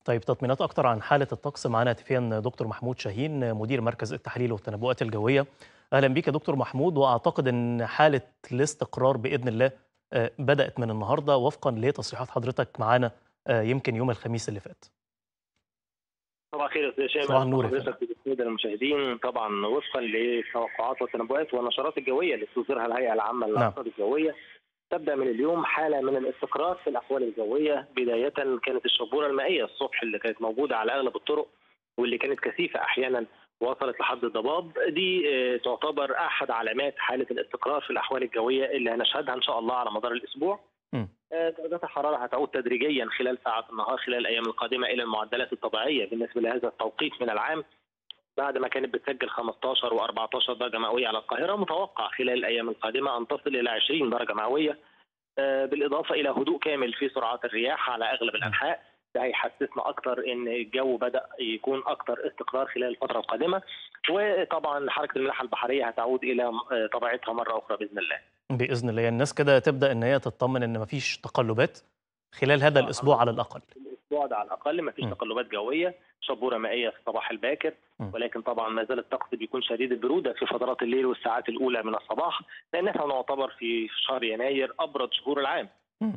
طيب تطمينات اكتر عن حاله الطقس معانا هاتفيا دكتور محمود شاهين مدير مركز التحليل والتنبؤات الجويه اهلا بيك يا دكتور محمود واعتقد ان حاله الاستقرار باذن الله آه، بدات من النهارده وفقا لتصريحات حضرتك معانا آه، يمكن يوم الخميس اللي فات صباح الخير يا استاذ شيماء صباح النور يا حضرتك بالساده المشاهدين طبعا وفقا للتوقعات والتنبؤات والنشرات الجويه اللي بتصدرها الهيئه العامه للارصاد الجويه تبدا من اليوم حاله من الاستقرار في الاحوال الجويه بدايه كانت الشبوره المائيه الصبح اللي كانت موجوده على اغلب الطرق واللي كانت كثيفه احيانا وصلت لحد الضباب دي آه، تعتبر احد علامات حاله الاستقرار في الاحوال الجويه اللي هنشهدها ان شاء الله على مدار الاسبوع مم. آه، درجات الحراره هتعود تدريجيا خلال ساعات النهار خلال الايام القادمه الى المعدلات الطبيعيه بالنسبه لهذا التوقيت من العام بعد ما كانت بتسجل 15 و14 درجه مئويه على القاهره متوقع خلال الايام القادمه ان تصل الى 20 درجه مئويه آه، بالاضافه الى هدوء كامل في سرعات الرياح على اغلب الانحاء ده هيحسسنا اكتر ان الجو بدا يكون اكتر استقرار خلال الفتره القادمه وطبعا حركه الملاحه البحريه هتعود الى آه، طبيعتها مره اخرى باذن الله باذن الله يعني الناس كده تبدا ان هي تطمن ان مفيش تقلبات خلال هذا آه، الاسبوع على الاقل الاسبوع ده على الاقل ما فيش م. تقلبات جويه شبوره مائيه في الصباح الباكر م. ولكن طبعا ما زال الطقس بيكون شديد البروده في فترات الليل والساعات الاولى من الصباح لان احنا نعتبر في شهر يناير ابرد شهور العام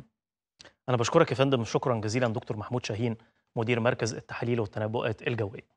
انا بشكرك يا فندم شكرا جزيلا دكتور محمود شاهين مدير مركز التحاليل والتنبؤات الجويه